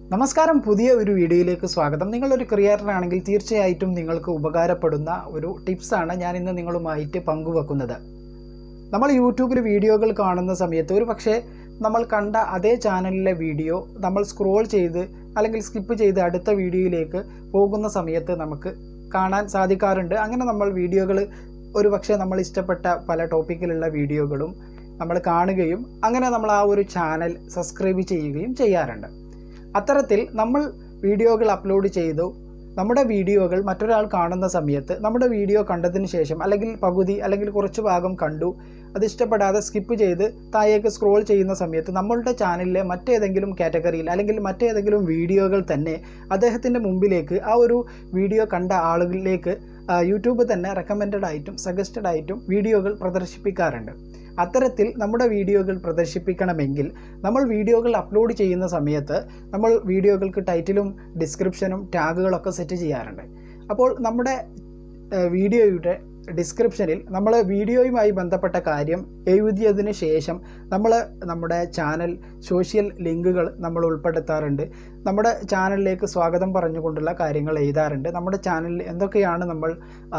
നമസ്കാരം പുതിയ ഒരു വീഡിയോയിലേക്ക് സ്വാഗതം നിങ്ങളൊരു ക്രിയേറ്ററാണെങ്കിൽ തീർച്ചയായിട്ടും നിങ്ങൾക്ക് ഉപകാരപ്പെടുന്ന ഒരു ടിപ്സാണ് ഞാൻ ഇന്ന് നിങ്ങളുമായിട്ട് പങ്കുവെക്കുന്നത് നമ്മൾ യൂട്യൂബിൽ വീഡിയോകൾ കാണുന്ന സമയത്ത് ഒരു പക്ഷേ നമ്മൾ കണ്ട അതേ ചാനലിലെ വീഡിയോ നമ്മൾ സ്ക്രോൾ ചെയ്ത് അല്ലെങ്കിൽ സ്കിപ്പ് ചെയ്ത് അടുത്ത വീഡിയോയിലേക്ക് പോകുന്ന സമയത്ത് നമുക്ക് കാണാൻ സാധിക്കാറുണ്ട് അങ്ങനെ നമ്മൾ വീഡിയോകൾ ഒരു പക്ഷേ നമ്മൾ ഇഷ്ടപ്പെട്ട പല ടോപ്പിക്കിലുള്ള വീഡിയോകളും നമ്മൾ കാണുകയും അങ്ങനെ നമ്മൾ ആ ഒരു ചാനൽ സബ്സ്ക്രൈബ് ചെയ്യുകയും ചെയ്യാറുണ്ട് അത്തരത്തിൽ നമ്മൾ വീഡിയോകൾ അപ്ലോഡ് ചെയ്തു നമ്മുടെ വീഡിയോകൾ മറ്റൊരാൾ കാണുന്ന സമയത്ത് നമ്മുടെ വീഡിയോ കണ്ടതിന് ശേഷം അല്ലെങ്കിൽ പകുതി അല്ലെങ്കിൽ കുറച്ച് ഭാഗം കണ്ടു അത് ഇഷ്ടപ്പെടാതെ സ്കിപ്പ് ചെയ്ത് താഴേക്ക് സ്ക്രോൾ ചെയ്യുന്ന സമയത്ത് നമ്മളുടെ ചാനലിലെ മറ്റേതെങ്കിലും കാറ്റഗറിയിൽ അല്ലെങ്കിൽ മറ്റേതെങ്കിലും വീഡിയോകൾ തന്നെ അദ്ദേഹത്തിൻ്റെ മുമ്പിലേക്ക് ആ ഒരു വീഡിയോ കണ്ട ആളുകളിലേക്ക് ആ, യൂട്യൂബ് തന്നെ റെക്കമെൻഡഡ് ആയിട്ടും സജസ്റ്റഡ് ആയിട്ടും വീഡിയോകൾ പ്രദർശിപ്പിക്കാറുണ്ട് അത്തരത്തിൽ നമ്മുടെ വീഡിയോകൾ പ്രദർശിപ്പിക്കണമെങ്കിൽ നമ്മൾ വീഡിയോകൾ അപ്ലോഡ് ചെയ്യുന്ന സമയത്ത് നമ്മൾ വീഡിയോകൾക്ക് ടൈറ്റിലും ഡിസ്ക്രിപ്ഷനും ടാഗുകളൊക്കെ സെറ്റ് ചെയ്യാറുണ്ട് അപ്പോൾ നമ്മുടെ ഏഹ്, വീഡിയോയുടെ ഡിസ്ക്രിപ്ഷനിൽ നമ്മൾ വീഡിയോയുമായി ബന്ധപ്പെട്ട കാര്യം എഴുതിയതിന് ശേഷം നമ്മൾ നമ്മുടെ ചാനൽ സോഷ്യൽ ലിങ്കുകൾ നമ്മൾ ഉൾപ്പെടുത്താറുണ്ട് നമ്മുടെ ചാനലിലേക്ക് സ്വാഗതം പറഞ്ഞുകൊണ്ടുള്ള കാര്യങ്ങൾ എഴുതാറുണ്ട് നമ്മുടെ ചാനലിൽ എന്തൊക്കെയാണ് നമ്മൾ ആ,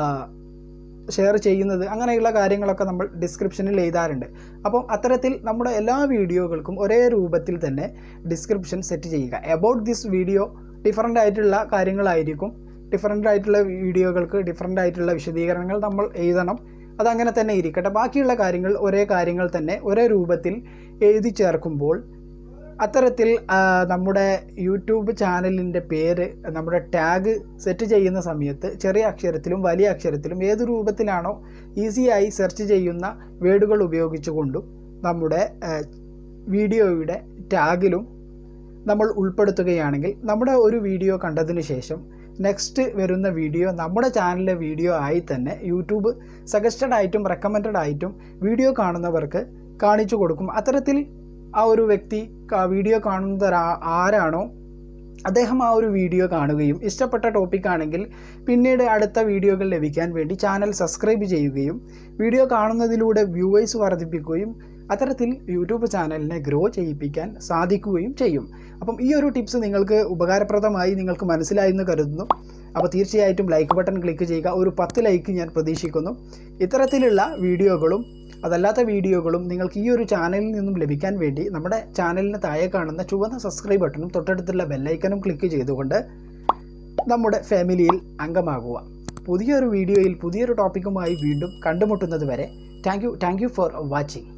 ഷെയർ ചെയ്യുന്നത് അങ്ങനെയുള്ള കാര്യങ്ങളൊക്കെ നമ്മൾ ഡിസ്ക്രിപ്ഷനിൽ എഴുതാറുണ്ട് അപ്പം അത്തരത്തിൽ നമ്മുടെ എല്ലാ വീഡിയോകൾക്കും ഒരേ രൂപത്തിൽ തന്നെ ഡിസ്ക്രിപ്ഷൻ സെറ്റ് ചെയ്യുക എബൌട്ട് ദിസ് വീഡിയോ ഡിഫറൻ്റ് ആയിട്ടുള്ള കാര്യങ്ങളായിരിക്കും ഡിഫറൻ്റ് ആയിട്ടുള്ള വീഡിയോകൾക്ക് ഡിഫറൻ്റ് ആയിട്ടുള്ള വിശദീകരണങ്ങൾ നമ്മൾ എഴുതണം അതങ്ങനെ തന്നെ ഇരിക്കട്ടെ ബാക്കിയുള്ള കാര്യങ്ങൾ ഒരേ കാര്യങ്ങൾ തന്നെ ഒരേ രൂപത്തിൽ എഴുതി ചേർക്കുമ്പോൾ അത്തരത്തിൽ ആ, നമ്മുടെ യൂട്യൂബ് ചാനലിൻ്റെ പേര് നമ്മുടെ ടാഗ് സെറ്റ് ചെയ്യുന്ന സമയത്ത് ചെറിയ അക്ഷരത്തിലും വലിയ അക്ഷരത്തിലും ഏത് രൂപത്തിലാണോ ഈസിയായി സെർച്ച് ചെയ്യുന്ന വേർഡുകൾ ഉപയോഗിച്ചുകൊണ്ടും നമ്മുടെ ആ, വീഡിയോയുടെ ടാഗിലും നമ്മൾ ഉൾപ്പെടുത്തുകയാണെങ്കിൽ നമ്മുടെ ഒരു വീഡിയോ കണ്ടതിന് ശേഷം നെക്സ്റ്റ് വരുന്ന വീഡിയോ നമ്മുടെ ചാനലിലെ വീഡിയോ ആയി തന്നെ യൂട്യൂബ് സജസ്റ്റഡ് ആയിട്ടും റെക്കമെൻഡഡ് ആയിട്ടും വീഡിയോ കാണുന്നവർക്ക് കാണിച്ചു കൊടുക്കും അത്തരത്തിൽ ആ ഒരു വ്യക്തി ക- വീഡിയോ കാണുന്നത് ആ- ആരാണോ അദ്ദേഹം ആ ഒരു വീഡിയോ കാണുകയും ഇഷ്ടപ്പെട്ട ടോപ്പിക് ആണെങ്കിൽ പിന്നീട് അടുത്ത വീഡിയോകൾ ലഭിക്കാൻ വേണ്ടി ചാനൽ സബ്സ്ക്രൈബ് ചെയ്യുകയും വീഡിയോ കാണുന്നതിലൂടെ വ്യൂവേഴ്സ് വർദ്ധിപ്പിക്കുകയും അത്തരത്തിൽ യൂട്യൂബ് ചാനലിനെ ഗ്രോ ചെയ്യിപ്പിക്കാൻ സാധിക്കുകയും ചെയ്യും അപ്പം ഈ ഒരു ടിപ്സ് നിങ്ങൾക്ക് ഉപകാരപ്രദമായി നിങ്ങൾക്ക് മനസ്സിലായി എന്ന് കരുതുന്നു അപ്പോൾ തീർച്ചയായിട്ടും ലൈക്ക് ബട്ടൺ ക്ലിക്ക് ചെയ്യുക ഒരു പത്ത് ലൈക്ക് ഞാൻ പ്രതീക്ഷിക്കുന്നു ഇത്തരത്തിലുള്ള വീഡിയോകളും അതല്ലാത്ത വീഡിയോകളും നിങ്ങൾക്ക് ഈ ഒരു ചാനലിൽ നിന്നും ലഭിക്കാൻ വേണ്ടി നമ്മുടെ ചാനലിന് താഴെ കാണുന്ന ചുവന്ന സബ്സ്ക്രൈബ് ബട്ടണും തൊട്ടടുത്തുള്ള ബെല്ലൈക്കനും ക്ലിക്ക് ചെയ്തുകൊണ്ട് നമ്മുടെ ഫാമിലിയിൽ അംഗമാകുക പുതിയൊരു വീഡിയോയിൽ പുതിയൊരു ടോപ്പിക്കുമായി വീണ്ടും കണ്ടുമുട്ടുന്നത് വരെ thank you thank you for watching